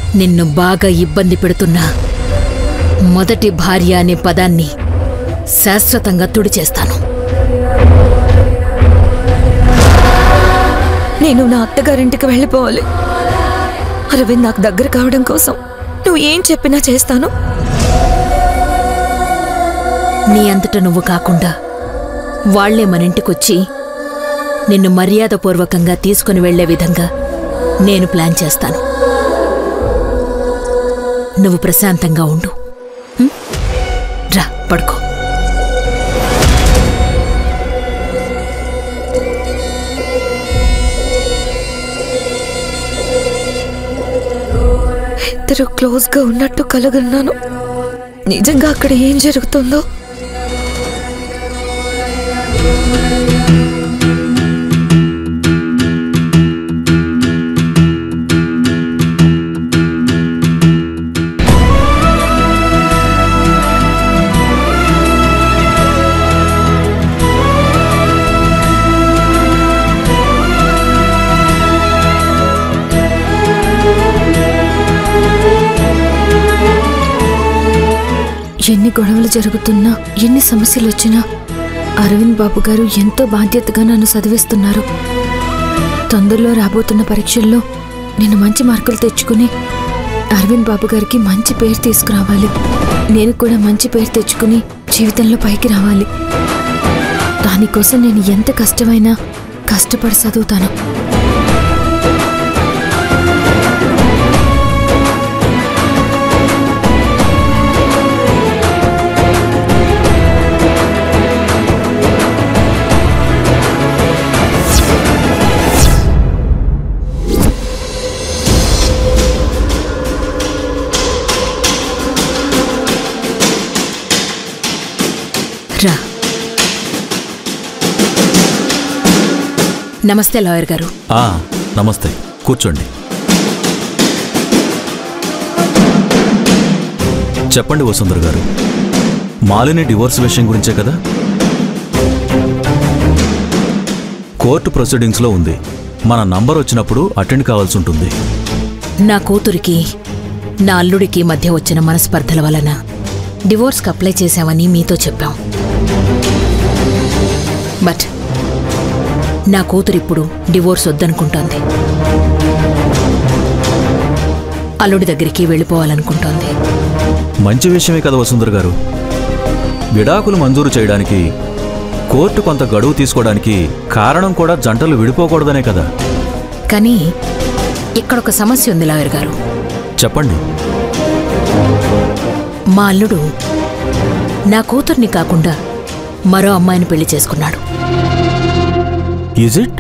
నిన్ను బాగా ఇబ్బంది పెడుతున్నా మొదటి భార్య అనే పదాన్ని శాశ్వతంగా తుడిచేస్తాను నేను నా అత్తగారింటికి వెళ్ళిపోవాలి అరవింద్ నాకు దగ్గర కావడం కోసం నువ్వు ఏం చెప్పినా చేస్తాను నీ అంతట నువ్వు కాకుండా వాళ్లే మన ఇంటికొచ్చి నిన్ను మర్యాదపూర్వకంగా తీసుకుని వెళ్లే విధంగా నేను ప్లాన్ చేస్తాను నువ్వు ప్రశాంతంగా ఉండు ఉం? రా పడుకో ఇద్దరు క్లోజ్ గా ఉన్నట్టు కలగన్నాను నిజంగా అక్కడ ఏం జరుగుతుందో ఎన్ని గొడవలు జరుగుతున్నా ఎన్ని సమస్యలు వచ్చినా అరవింద్ బాబు గారు ఎంతో బాధ్యతగా నన్ను చదివిస్తున్నారు తొందరలో రాబోతున్న పరీక్షల్లో నేను మంచి మార్కులు తెచ్చుకుని అరవింద్ బాబు గారికి మంచి పేరు తీసుకురావాలి నేను కూడా మంచి పేరు తెచ్చుకుని జీవితంలో పైకి రావాలి దానికోసం నేను ఎంత కష్టమైనా కష్టపడి చదువుతాను రా నమస్తే లాయర్ గారు ఆ, నమస్తే కూర్చోండి చెప్పండి వసుంధర్ గారు మాలిని డివోర్స్ విషయం గురించే కదా కోర్టు ప్రొసీడింగ్స్లో ఉంది మన నంబర్ వచ్చినప్పుడు అటెండ్ కావాల్సి ఉంటుంది నా కూతురికి నా అల్లుడికి మధ్య వచ్చిన మనస్పర్ధల వలన డివోర్స్కి అప్లై చేశామని మీతో చెప్పాం బట్ నా కూతురు ఇప్పుడు డివోర్స్ వద్దనుకుంటోంది అల్లుడి దగ్గరికి వెళ్ళిపోవాలనుకుంటోంది మంచి విషయమే కదా వసుంధర్ గారు విడాకులు మంజూరు చేయడానికి కోర్టు కొంత గడువు తీసుకోవడానికి కారణం కూడా జంటలు విడిపోకూడదనే కదా కానీ ఇక్కడ ఒక సమస్య ఉంది లాయర్ గారు చెప్పండి మా అల్లుడు నా కూతుర్ని కాకుండా మరో అమ్మాయిని పెళ్లి చేసుకున్నాడు ఈజ్ ఇట్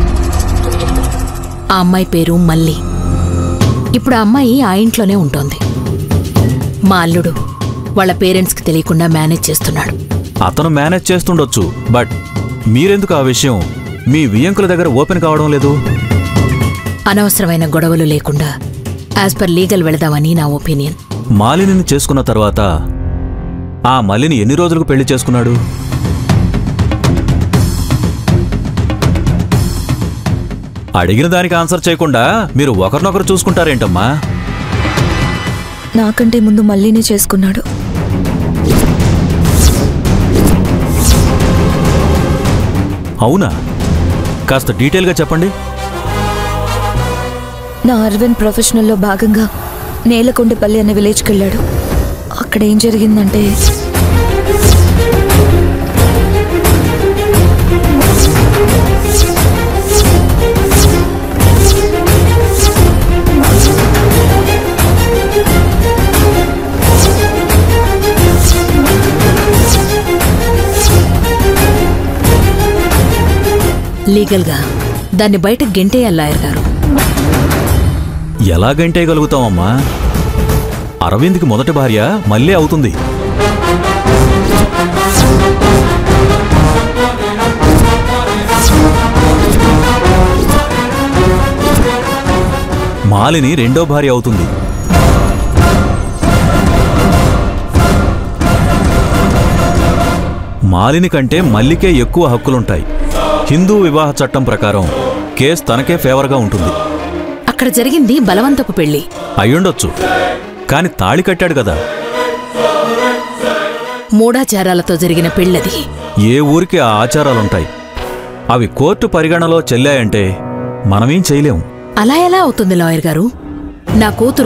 ఆ అమ్మాయి పేరు మల్లి ఇప్పుడు ఆ అమ్మాయి ఆ ఇంట్లోనే ఉంటోంది మా అల్లుడు వాళ్ళ పేరెంట్స్కి తెలియకుండా మేనేజ్ చేస్తున్నాడు అతను మేనేజ్ చేస్తుండొచ్చు బట్ మీరెందుకు ఆ విషయం మీ వియంకుల దగ్గర ఓపెన్ కావడం లేదు అనవసరమైన గొడవలు లేకుండా యాజ్ పర్ లీగల్ వెళదామని నా ఒపీనియన్ మాలినిని చేసుకున్న తర్వాత ఆ మల్లిని ఎన్ని రోజులకు పెళ్లి చేసుకున్నాడు అడిగిన దానికి ఆన్సర్ చేయకుండా మీరు ఒకరినొకరు చూసుకుంటారేంటమ్మా నాకంటే ముందు మళ్ళీనే చేసుకున్నాడు అవునా కాస్త డీటెయిల్గా చెప్పండి నా అరవింద్ ప్రొఫెషనల్లో భాగంగా నేలకొండపల్లి అనే విలేజ్కి వెళ్ళాడు అక్కడ ఏం జరిగిందంటే లీగల్గా దాన్ని బయట గెంటేయాలి లాయర్ గారు ఎలాగంటే గలుగుతామమ్మా అరవింద్కి మొదటి భార్య మళ్ళీ అవుతుంది మాలిని రెండో భార్య అవుతుంది మాలిని కంటే మల్లికే ఎక్కువ హక్కులుంటాయి హిందూ వివాహ చట్టం ప్రకారం కేసు తనకే ఫేవర్గా ఉంటుంది అక్కడ జరిగింది బలవంతపు పెళ్లి అయ్యుండొచ్చు కాని తాళి కట్టాడు కదా మూఢాచారాలతో జరిగిన పెళ్ళది ఏ ఊరికి ఆ ఆచారాలుంటాయి అవి కోర్టు పరిగణలో చెల్లాయంటే మనమేం చేయలేం అలా ఎలా అవుతుంది లాయర్ గారు నా కూతురు